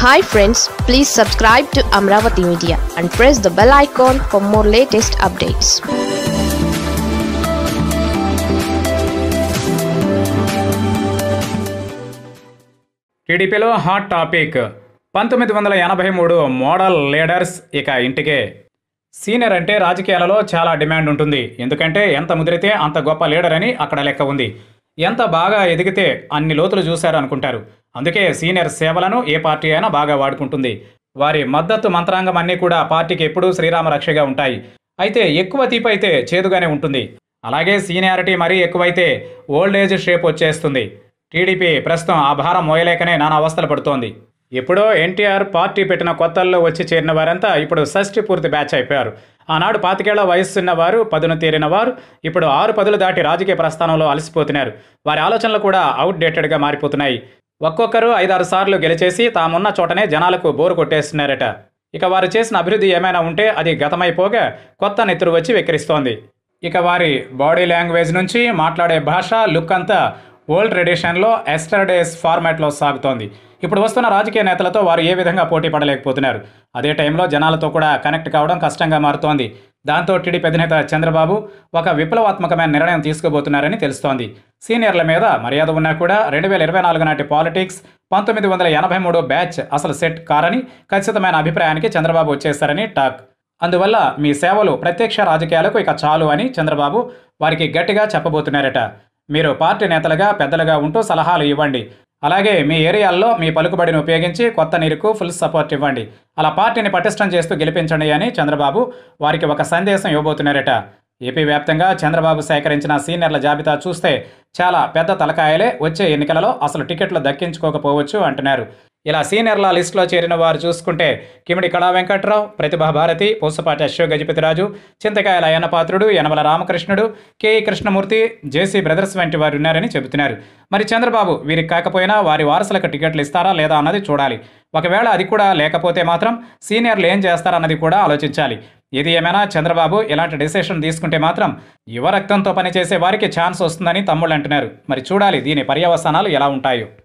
hi friends please subscribe to Amaravati media and press the bell icon for more latest updates టీడీపీలో hot topic పంతొమ్మిది వందల ఎనభై మూడు model leaders ఇక ఇంటికే సీనియర్ అంటే రాజకీయాలలో చాలా డిమాండ్ ఉంటుంది ఎందుకంటే ఎంత ముదిరితే అంత గొప్ప లీడర్ అని అక్కడ లెక్క ఉంది ఎంత బాగా ఎదిగితే అన్ని లోతులు చూశారు అనుకుంటారు అందుకే సీనియర్ సేవలను ఏ పార్టీ అయినా బాగా వాడుకుంటుంది వారి మద్దతు మంత్రాంగం అన్నీ కూడా పార్టీకి ఎప్పుడూ శ్రీరామ రక్షగా ఉంటాయి అయితే ఎక్కువ తీపి అయితే చేదుగానే ఉంటుంది అలాగే సీనియారిటీ మరీ ఎక్కువైతే ఓల్డ్ ఏజ్ షేప్ వచ్చేస్తుంది టీడీపీ ప్రస్తుతం ఆ భారం మోయలేకనే నానా అవస్థలు పడుతోంది ఎప్పుడో ఎన్టీఆర్ పార్టీ పెట్టిన కొత్తల్లో వచ్చి చేరిన వారంతా ఇప్పుడు షష్ఠి పూర్తి బ్యాచ్ అయిపోయారు ఆనాడు పాతికేళ్ల వయస్సున్న వారు పదును తీరిన వారు ఇప్పుడు ఆరు పదులు దాటి రాజకీయ ప్రస్థానంలో అలసిపోతున్నారు వారి ఆలోచనలు కూడా అవుట్డేటెడ్గా మారిపోతున్నాయి ఒక్కొక్కరు ఐదారు సార్లు గెలిచేసి తామున్న చోటనే జనాలకు బోరు కొట్టేస్తున్నారట ఇక వారు చేసిన అభివృద్ధి ఏమైనా ఉంటే అది గతమైపోగా కొత్త నెత్తురు వచ్చి వెక్కిరిస్తోంది ఇక వారి బాడీ లాంగ్వేజ్ నుంచి మాట్లాడే భాష లుక్ అంతా ఓల్డ్ ట్రెడిషన్లో ఎస్టర్డేస్ ఫార్మాట్లో సాగుతోంది ఇప్పుడు వస్తున్న రాజకీయ నేతలతో వారు ఏ విధంగా పోటీ పడలేకపోతున్నారు అదే టైంలో జనాలతో కూడా కనెక్ట్ కావడం కష్టంగా మారుతోంది దాంతో టీడీపీ అధినేత చంద్రబాబు ఒక విప్లవాత్మకమైన నిర్ణయం తీసుకోబోతున్నారని తెలుస్తోంది సీనియర్ల మీద మర్యాద ఉన్నా కూడా రెండు వేల ఇరవై నాలుగు నాటి పాలిటిక్స్ పంతొమ్మిది వందల ఎనభై మూడు బ్యాచ్ అసలు సెట్ కారని ఖచ్చితమైన అభిప్రాయానికి చంద్రబాబు వచ్చేశారని టాక్ అందువల్ల మీ సేవలు ప్రత్యక్ష రాజకీయాలకు ఇక చాలు అని చంద్రబాబు వారికి గట్టిగా చెప్పబోతున్నారట మీరు పార్టీ నేతలుగా పెద్దలుగా ఉంటూ సలహాలు ఇవ్వండి అలాగే మీ ఏరియాల్లో మీ పలుకుబడిని ఉపయోగించి కొత్త నీరుకు ఫుల్ సపోర్ట్ ఇవ్వండి అలా పార్టీని పటిష్టం చేస్తూ గెలిపించండి అని చంద్రబాబు వారికి ఒక సందేశం ఇవ్వబోతున్నారట ఏపీ వ్యాప్తంగా చంద్రబాబు సేకరించిన సీనియర్ల జాబితా చూస్తే చాలా పెద్ద తలకాయలే వచ్చే ఎన్నికలలో అసలు టికెట్లు దక్కించుకోకపోవచ్చు అంటున్నారు ఇలా సీనియర్ల లిస్టులో చేరిన వారు చూసుకుంటే Kimidi Kala Venkatrao Pratibha Bharati Pusapati Ashok Gajapathiraju Chintakayala Ayyannapatrudu Yanamala Ramakrishnudu KE Krishnamurthy JC brothers వంటి వారు ఉన్నారని చెబుతున్నారు మరి చంద్రబాబు వీరికి కాకపోయినా వారి వారసులకు టికెట్లు ఇస్తారా లేదా అన్నది చూడాలి ఒకవేళ అది కూడా లేకపోతే మాత్రం సీనియర్లు ఏం చేస్తారన్నది కూడా ఆలోచించాలి ఏది ఏమైనా చంద్రబాబు ఇలాంటి డెసిషన్ తీసుకుంటే మాత్రం యువ రక్తంతో పనిచేసే వారికి ఛాన్స్ వస్తుందని తమ్ముళ్ళు అంటున్నారు మరి చూడాలి దీని పర్యవసానాలు ఎలా ఉంటాయో